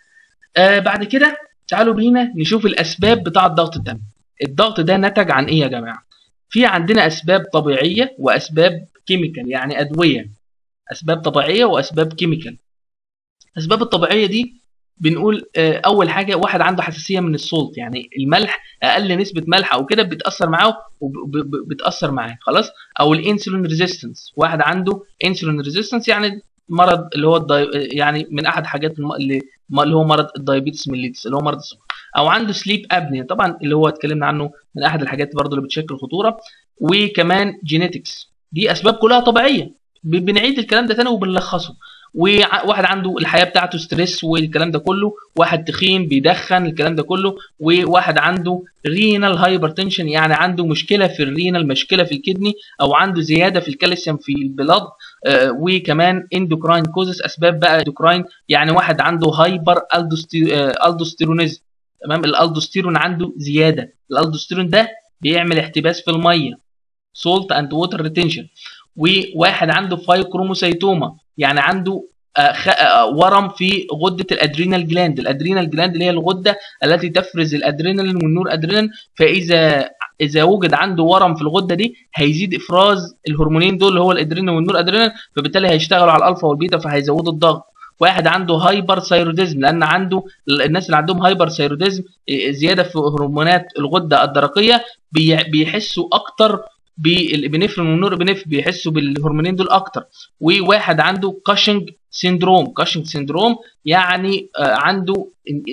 [SPEAKER 2] آه بعد كده تعالوا بينا نشوف الاسباب بتاعه ضغط الدم الضغط ده نتج عن ايه يا جماعه في عندنا اسباب طبيعيه واسباب كيميكال يعني ادويه اسباب طبيعيه واسباب كيميكال الاسباب الطبيعيه دي بنقول آه اول حاجه واحد عنده حساسيه من الصوت يعني الملح اقل نسبه ملح او كده بتاثر معاه وبتاثر معاه خلاص او الانسولين ريزيستنس واحد عنده انسولين ريزيستنس يعني مرض اللي هو الداي... يعني من احد حاجات اللي اللي هو مرض الدايابيتس ميليتس اللي هو مرض السكر او عنده سليب ابنيا طبعا اللي هو اتكلمنا عنه من احد الحاجات برضه اللي بتشكل خطوره وكمان جينيتكس دي اسباب كلها طبيعيه بنعيد الكلام ده تاني وبنلخصه وواحد عنده الحياه بتاعته ستريس والكلام ده كله واحد تخين بيدخن الكلام ده كله وواحد عنده رينال هايبرتنشن يعني عنده مشكله في الرينال مشكله في الكدني او عنده زياده في الكالسيوم في البلاد آه وكمان اندوكراين كوزس اسباب بقى اندوكراين يعني واحد عنده هايبر الدوستيرونيزم تمام الالدوستيرون عنده زياده الالدوستيرون ده بيعمل احتباس في الميه سولت اند ووتر ريتنشن وواحد عنده فايكروموسايتوما يعني عنده ورم في غده الادرينال جلاند الادرينال جلاند اللي هي الغده التي تفرز الادرينالين والنور ادرينالين فاذا اذا وجد عنده ورم في الغده دي هيزيد افراز الهرمونين دول اللي هو الادرينال والنور ادرينال فبالتالي هيشتغلوا على الالفا والبيتا فهيزودوا الضغط واحد عنده هايبر ثايروديزم لان عنده الناس اللي عندهم هايبر ثايروديزم زياده في هرمونات الغده الدرقيه بيحسوا اكتر بالابنفرين والنور ابنفرين بيحسوا بالهرمونين دول اكتر وواحد عنده كاشنج سيندروم كاشنج سيندروم يعني عنده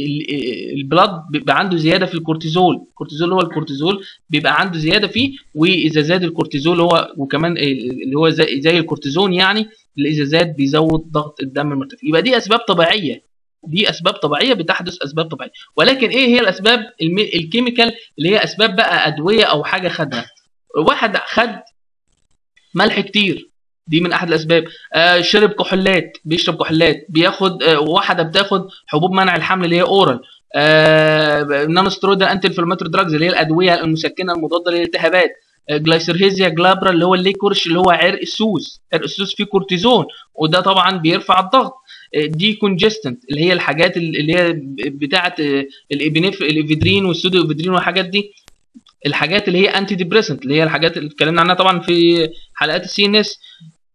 [SPEAKER 2] البلاد بيبقى عنده زياده في الكورتيزول الكورتيزول هو الكورتيزول بيبقى عنده زياده فيه واذا زاد الكورتيزول هو وكمان اللي هو زي, زي الكورتيزون يعني اللي اذا زاد بيزود ضغط الدم المرتفع يبقى دي اسباب طبيعيه دي اسباب طبيعيه بتحدث اسباب طبيعيه ولكن ايه هي الاسباب الكيميكال اللي هي اسباب بقى ادويه او حاجه خدها واحد خد ملح كتير دي من احد الاسباب آه شرب كحولات بيشرب كحولات بياخد آه واحده بتاخد حبوب منع الحمل اللي هي اورال آه نون سترويدال انتي انفلاماتوري دراجز اللي هي الادويه المسكنه المضاده للالتهابات آه جلايسرهيزيا جلابرا اللي هو الليكورش اللي هو عرق السوس عرق السوس فيه كورتيزون وده طبعا بيرفع الضغط دي كونجستنت اللي هي الحاجات اللي هي بتاعه الابنف الافيدرين والسودو افيدرين والحاجات دي الحاجات اللي هي انتي ديبريسنت اللي هي الحاجات اللي اتكلمنا عنها طبعا في حلقات السي ان اس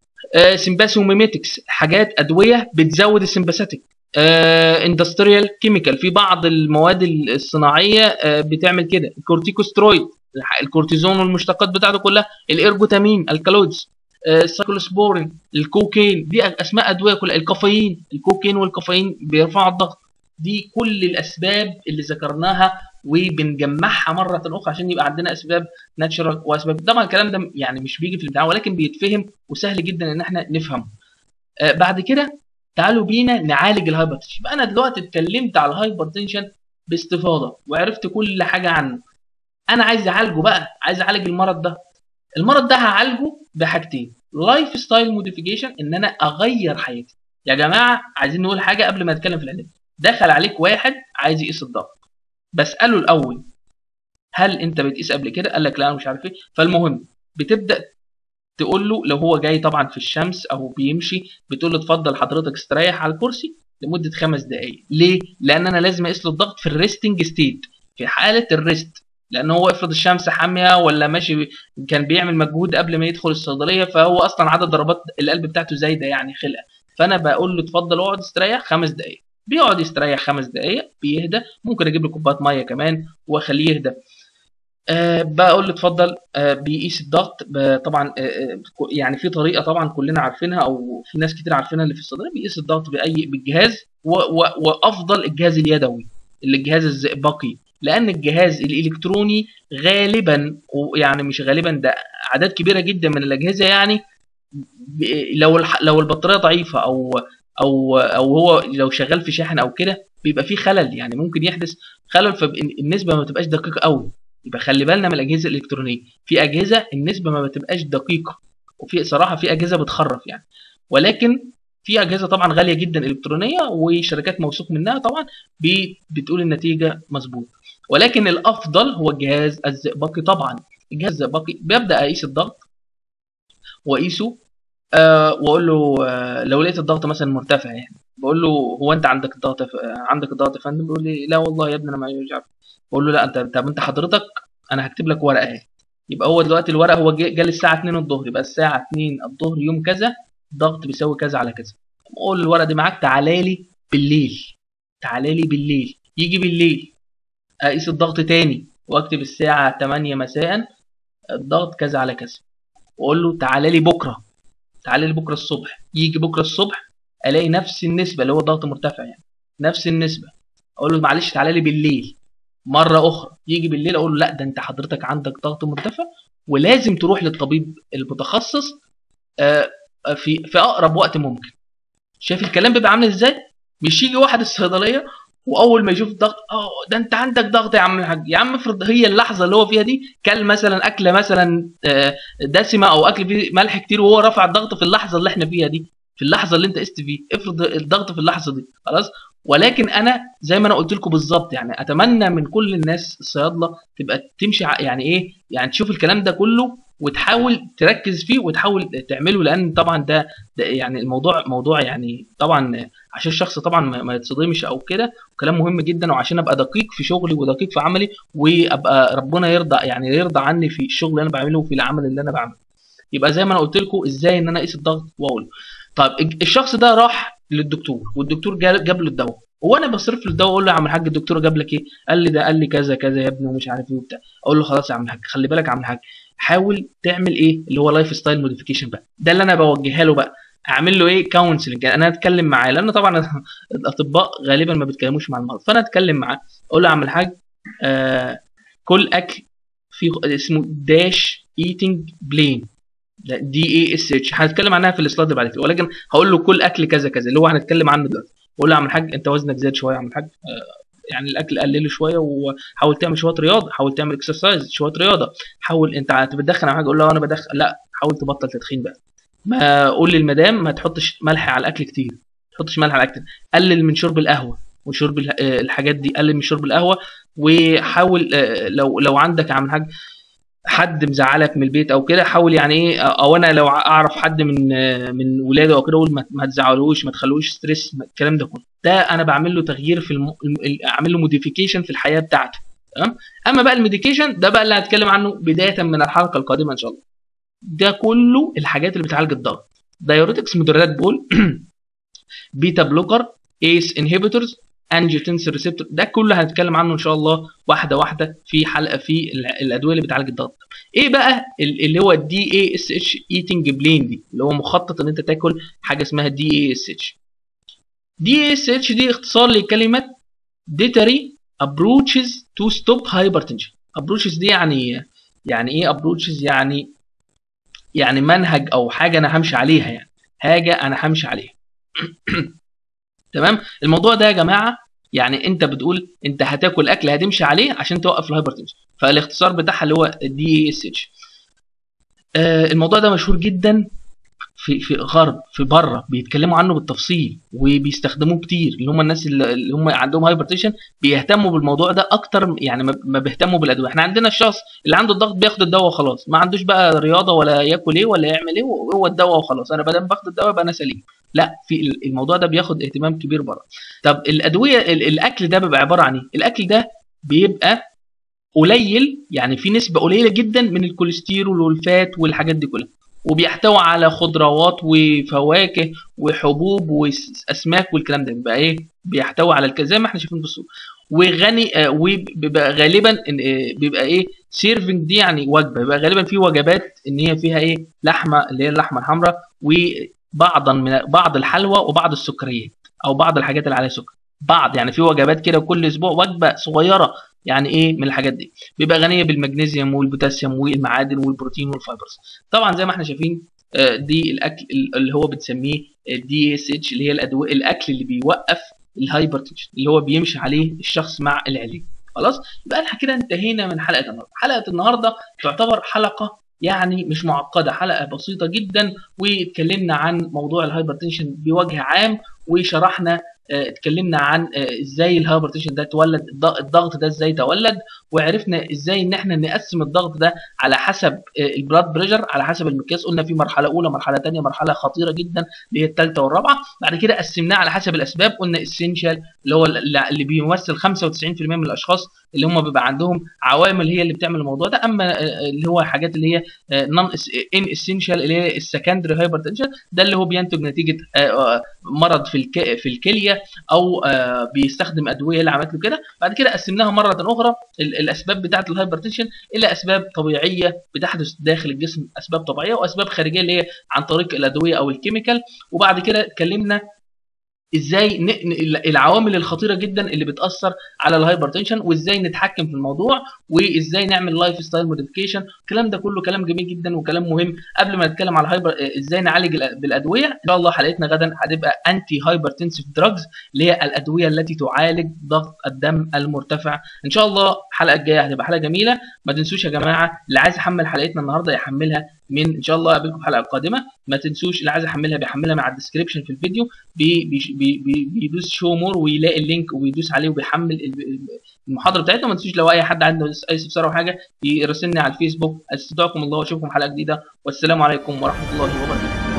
[SPEAKER 2] سمباسوميميتكس حاجات ادويه بتزود السمباثيك اندستريال كيميكال في بعض المواد الصناعيه آه بتعمل كده الكورتيكوسترويد الكورتيزون والمشتقات بتاعته كلها الارجوتامين الكالويدز آه السايكلوسبورين الكوكين دي اسماء ادويه كلها الكافيين الكوكين والكافيين بيرفعوا الضغط دي كل الاسباب اللي ذكرناها وبنجمعها مره اخرى عشان يبقى عندنا اسباب ناتشرال واسباب طبعا الكلام ده يعني مش بيجي في الامتحان ولكن بيتفهم وسهل جدا ان احنا نفهمه آه بعد كده تعالوا بينا نعالج الهايبرتنشن يبقى انا دلوقتي اتكلمت على الهايبرتنشن باستفاضه وعرفت كل حاجه عنه انا عايز اعالجه بقى عايز اعالج المرض ده المرض ده هعالجه بحاجتين لايف ستايل موديفيكيشن ان انا اغير حياتي يا جماعه عايزين نقول حاجه قبل ما نتكلم في العلاج دخل عليك واحد عايز يقيس الضغط بساله الاول هل انت بتقيس قبل كده قال لك لا انا مش عارف ايه فالمهم بتبدا تقول له لو هو جاي طبعا في الشمس او بيمشي بتقول له اتفضل حضرتك استريح على الكرسي لمده خمس دقائق ليه لان انا لازم اقيس له الضغط في الريستنج ستيت في حاله الريست لان هو افرض الشمس حاميه ولا ماشي كان بيعمل مجهود قبل ما يدخل الصيدليه فهو اصلا عدد ضربات القلب بتاعته زايده يعني خلقه فانا بقول له اتفضل اقعد استريح خمس دقائق بيقعد يستريح خمس دقائق بيهدى ممكن اجيب له كوبايه ميه كمان واخليه يهدى أه بقول له اتفضل أه بيقيس الضغط طبعا أه يعني في طريقه طبعا كلنا عارفينها او في ناس كتير عارفينها اللي في الصيدليه بيقيس الضغط باي بالجهاز و و وافضل الجهاز اليدوي اللي الجهاز الزئبقي لان الجهاز الالكتروني غالبا يعني مش غالبا ده اعداد كبيره جدا من الاجهزه يعني لو لو البطاريه ضعيفه او او او هو لو شغال في شاحن او كده بيبقى فيه خلل يعني ممكن يحدث خلل فالنسبه ما بتبقاش دقيقه قوي يبقى خلي بالنا من الاجهزه الالكترونيه في اجهزه النسبه ما بتبقاش دقيقه وفي صراحه في اجهزه بتخرف يعني ولكن في اجهزه طبعا غاليه جدا الكترونيه وشركات موثوق منها طبعا بتقول النتيجه مظبوط ولكن الافضل هو الجهاز الزئبقي طبعا الجهاز الزئبقي ببدا اقيس الضغط واقيسه أه واقول له أه لو لقيت الضغط مثلا مرتفع يعني بقول له هو انت عندك الضغط عندك الضغط يا فندم بيقول لي لا والله يا ابني انا مش عارف بقول له لا انت طب انت حضرتك انا هكتب لك ورقه اهي يبقى هو دلوقتي الورقه هو جالي الساعه 2 الظهر يبقى الساعه 2 الظهر يوم كذا الضغط بيساوي كذا على كذا اقول الورقه دي معاك تعالى لي بالليل تعالى لي بالليل يجي بالليل اقيس الضغط تاني واكتب الساعه 8 مساء الضغط كذا على كذا واقول له تعالى لي بكره تعالى لي بكره الصبح يجي بكره الصبح الاقي نفس النسبه اللي هو ضغط مرتفع يعني نفس النسبه اقول له معلش تعالى لي بالليل مره اخرى يجي بالليل اقول له لا ده انت حضرتك عندك ضغط مرتفع ولازم تروح للطبيب المتخصص في في اقرب وقت ممكن شايف الكلام بيبقى عامل ازاي مش يجي واحد الصيدليه واول ما يشوف الضغط اه ده انت عندك ضغط يا عم الحاج يا عم افرض هي اللحظه اللي هو فيها دي كل مثلا اكله مثلا دسمه او اكل فيه ملح كتير وهو رفع الضغط في اللحظه اللي احنا فيها دي في اللحظه اللي انت قست فيه افرض الضغط في اللحظه دي خلاص ولكن انا زي ما انا قلت لكم بالظبط يعني اتمنى من كل الناس الصيادله تبقى تمشي يعني ايه يعني تشوف الكلام ده كله وتحاول تركز فيه وتحاول تعمله لان طبعا ده, ده يعني الموضوع موضوع يعني طبعا عشان الشخص طبعا ما يتصدمش او كده كلام مهم جدا وعشان ابقى دقيق في شغلي ودقيق في عملي وابقى ربنا يرضى يعني يرضى عني في الشغل اللي انا بعمله وفي العمل اللي انا بعمله يبقى زي ما انا قلت لكم ازاي ان انا اقيس الضغط واقول طيب الشخص ده راح للدكتور والدكتور جاب له الدواء وانا بصرف له الدواء اقول له يا عم الحاج الدكتور جاب لك ايه قال لي ده قال لي كذا كذا يا ابني ومش عارف ايه وبتاع اقول له خلاص يا عم الحاج خلي بالك يا عم الحاج حاول تعمل ايه اللي هو لايف ستايل موديفيكيشن بقى ده اللي انا بوجهها له بقى اعمل له ايه كونسلنج انا اتكلم معاه لان طبعا الاطباء غالبا ما بيتكلموش مع المرضى فانا اتكلم معاه اقول له يا عم الحاج آه كل اكل في اسمه داش ايتنج بلين دي اي اس اتش هنتكلم عنها في السلايد اللي بعد كده ولكن هقول له كل اكل كذا كذا اللي هو هنتكلم عنه دلوقتي بقول له يا عم الحاج انت وزنك زاد شويه يا عم الحاج آه يعني الاكل قلله شويه وحاول تعمل شويه رياضه حاول تعمل اكسرسايز شويه رياضه حاول انت بتدخن على حاجه اقول له انا بدخن لا حاول تبطل تدخين بقى ما قول للمدام ما تحطش ملح على الاكل كتير ما تحطش ملح على الاكل قلل من شرب القهوه وشرب الحاجات دي قلل من شرب القهوه وحاول لو لو عندك عم حاجه حد مزعلك من البيت او كده حاول يعني ايه او انا لو اعرف حد من من ولاده او كده اقول ما تزعلوش ما تخلوش ستريس الكلام ده كله ده انا بعمل له تغيير في الم... اعمل له موديفيكيشن في الحياه بتاعته تمام اما بقى الميديكيشن ده بقى اللي هتكلم عنه بدايه من الحلقه القادمه ان شاء الله ده كله الحاجات اللي بتعالج الضغط دايوريتكس مدرات بول بيتا بلوكر ايس انهبيتورز انجيوتنسين ريسبتور ده كله هنتكلم عنه ان شاء الله واحده واحده في حلقه في الادويه اللي بتعالج الضغط ايه بقى اللي هو الدي اي اس اتش ايتنج بلين دي اللي هو مخطط ان انت تاكل حاجه اسمها دي اي اس اتش دي اي اس اتش دي اختصار لكلمه ديتري ابروتشز تو ستوب هايبرتنشن ابروتشز دي يعني يعني ايه ابروتشز يعني يعني منهج او حاجه انا همشي عليها يعني حاجه انا همشي عليها تمام الموضوع ده يا جماعه يعني انت بتقول انت هتاكل اكل هتمشي عليه عشان توقف الهايبرتنشن فالاختصار بتاعها اللي هو دي اس اتش الموضوع ده مشهور جدا في في غرب في بره بيتكلموا عنه بالتفصيل وبيستخدموه كتير اللي هم الناس اللي اللي هم عندهم هايبرتنشن بيهتموا بالموضوع ده اكتر يعني ما- ما بيهتموا بالادويه احنا عندنا الشخص اللي عنده الضغط بياخد الدواء وخلاص ما عندوش بقى رياضه ولا ياكل ايه ولا يعمل ايه هو الدواء وخلاص انا بدل باخد الدواء يبقى انا سليم لا في ال- الموضوع ده بياخد اهتمام كبير بره طب الادويه ال- الاكل ده بيبقى عباره عن ايه الاكل ده بيبقى قليل يعني في نسبه قليله جدا من الكوليسترول والفات والحاجات دي كلها وبيحتوي على خضروات وفواكه وحبوب واسماك والكلام ده بيبقى ايه بيحتوي على الك... زي ما احنا شايفين في الصوره وغني آه وبيبقى غالبا إن آه بيبقى ايه سيرفنج دي يعني وجبه بيبقى غالبا في وجبات ان هي فيها ايه لحمه اللي هي اللحمه الحمراء وبعضا من بعض الحلوى وبعض السكريات او بعض الحاجات اللي عليها سكر بعض يعني في وجبات كده كل اسبوع وجبه صغيره يعني ايه من الحاجات دي بيبقى غنيه بالمغنيسيوم والبوتاسيوم والمعادن والبروتين والفايبرز طبعا زي ما احنا شايفين آه، دي الاكل اللي هو بتسميه الدي اس اتش اللي هي الادويه الاكل اللي بيوقف الهايبرتنشن اللي هو بيمشي عليه الشخص مع العلاج خلاص يبقى احنا كده انتهينا من حلقه النهارده حلقه النهارده تعتبر حلقه يعني مش معقده حلقه بسيطه جدا واتكلمنا عن موضوع الهايبرتنشن بوجه عام وشرحنا آه، اتكلمنا عن آه، ازاي الهايبرتنشن ده اتولد الض- الضغط ده ازاي تولد وعرفنا ازاي ان احنا نقسم الضغط ده على حسب آه، البلاد بريشر على حسب المقياس قلنا في مرحله اولى مرحله ثانيه مرحله خطيره جدا اللي هي الثالثه والرابعه بعد كده قسمناه على حسب الاسباب قلنا اسينشال اللي هو اللي اللي بيمثل 95% من الاشخاص اللي هم بيبقى عندهم عوامل هي اللي بتعمل الموضوع ده اما آه، اللي هو حاجات اللي هي نون ان اسينشال اللي هي السكندري هايبرتنشن ده اللي هو بينتج نتيجه آه، آه، مرض في الك... في الكليه او آه، بيستخدم ادويه اللي عملت له كده بعد كده قسمناها مره اخرى ال- الاسباب بتاعه الهايبرتنشن الى اسباب طبيعيه بتحدث داخل الجسم اسباب طبيعيه واسباب خارجيه اللي هي عن طريق الادويه او الكيميكال وبعد كده اتكلمنا ازاي ن... ن- العوامل الخطيره جدا اللي بتاثر على الهايبرتنشن وازاي نتحكم في الموضوع وازاي نعمل لايف ستايل موديفيكيشن الكلام ده كله كلام جميل جدا وكلام مهم قبل ما نتكلم على الهايبر آه، ازاي نعالج الأ- بالادويه ان شاء الله حلقتنا غدا هتبقى انتي هايبرتنسيف دراجز اللي هي الادويه التي تعالج ضغط الدم المرتفع ان شاء الله الحلقه الجايه هتبقى حلقه جميله ما تنسوش يا جماعه اللي عايز يحمل حلقتنا النهارده يحملها من ان شاء الله اقابلكم في الحلقه القادمه ما تنسوش اللي عايز يحملها بيحملها مع الديسكربشن في الفيديو بي بي بي بي بيدوس شو مور ويلاقي اللينك ويدوس عليه وبيحمل ال- المحاضره بتاعتنا ما تنسوش لو اي حد عنده اي استفسار او حاجه يراسلني على الفيسبوك استودعكم الله واشوفكم حلقه جديده والسلام عليكم ورحمه الله وبركاته